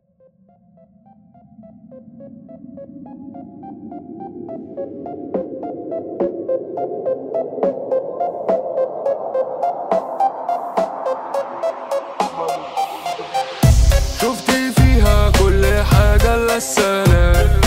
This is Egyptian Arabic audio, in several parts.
شفت فيها كل حاجة الا السلام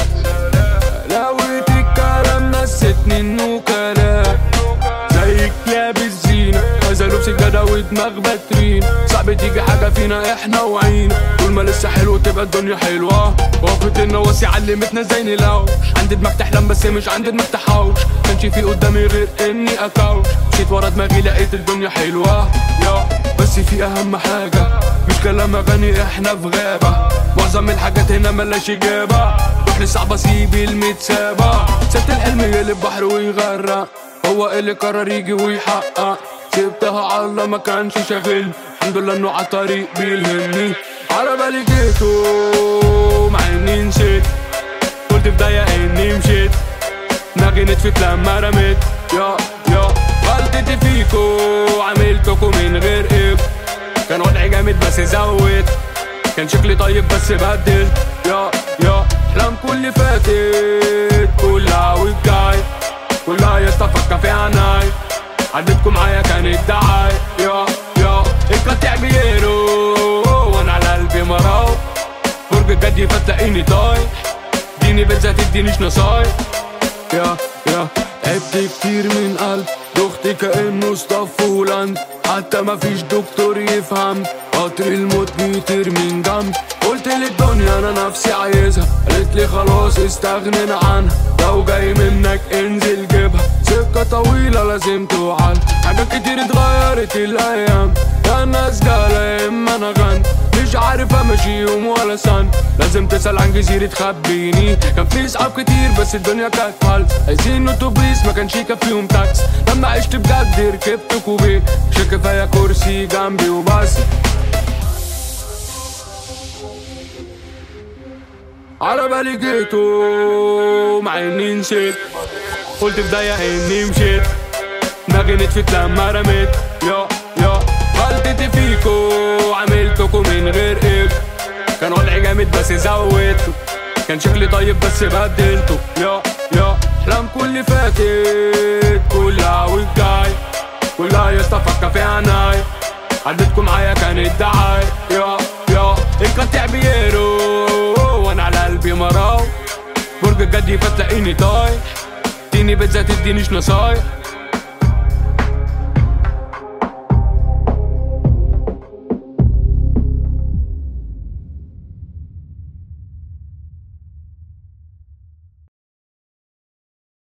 لويت الكلام نستني انه كلام زيك لابس زينة عايزة لبس الجدع ودماغ باترين صعب تيجي حاجة فينا احنا وعينا طول ما لسه حلو تبقى الدنيا حلوة وقفة النواسي علمتنا ازاي نلوش عندي دماغ تحلم بس مش عندي دماغ تحوش كانش في قدامي غير اني اكوش مشيت ورا دماغي لقيت الدنيا حلوة يا بس في اهم حاجة مش كلام اغاني احنا في غابة معظم الحاجات هنا ملاش اجابة روح لصعبة سيب المتسابة سبت الحلم يقلب بحر ويغرق هو اللي قرر يجي ويحقق سبتها على الله ما كانش شاغلني الحمد لله انه على طريق بيلهمني على بالي جيتو مع اني نسيت قلت في ضيق اني مشيت دماغي نتفت لما رميت يا يا غلطتي فيكو عملتكو من غير ايه كان وضعي جامد بس زودت كان شكلي طيب بس بدلت يا يا احلام كل فاتت كلها وجاي كلها يستفكر في عناي عدتكم معايا كانت دعاي يا يا القطع بيرو وانا على قلبي مراو برج الجدي فتلاقيني طايح اديني بيتزا تدينيش نصايح يا يا تعبت كتير من قلب دختي كأنه صدف هولاند حتى مفيش دكتور يفهم قطر الموت بيطير من جنب قلت للدنيا انا نفسي عايزها قالت لي خلاص استغنينا عنها لو جاي منك انزل جيبها سكة طويلة لازم توعد حاجات كتير اتغيرت الايام يا الناس جالة يا اما انا غني مش عارف امشي يوم ولا سنة لازم تسأل عن جزيرة خبيني كان في صحاب كتير بس الدنيا كانت فلس عايزين اتوبيس ما كانش يكفيهم تاكس لما عشت بجد ركبت كوبيه مش كفاية كرسي جنبي وبس على بالي جيتو مع اني نسيت قلت في ضيق اني مشيت دماغي نتفت لما رميت يا يا غلطتي فيكو عملتكو من غير ايه كان وضعي جامد بس زودته كان شكلي طيب بس بدلته يا يا احلام كل فاتت كلها والجاي كلها يستفكر في عناي عدتكم معايا كانت دعاي يا يا القطع بيرو وانا على قلبي مراو برج الجدي فتلاقيني طايح اديني بيتزا تدينيش نصايح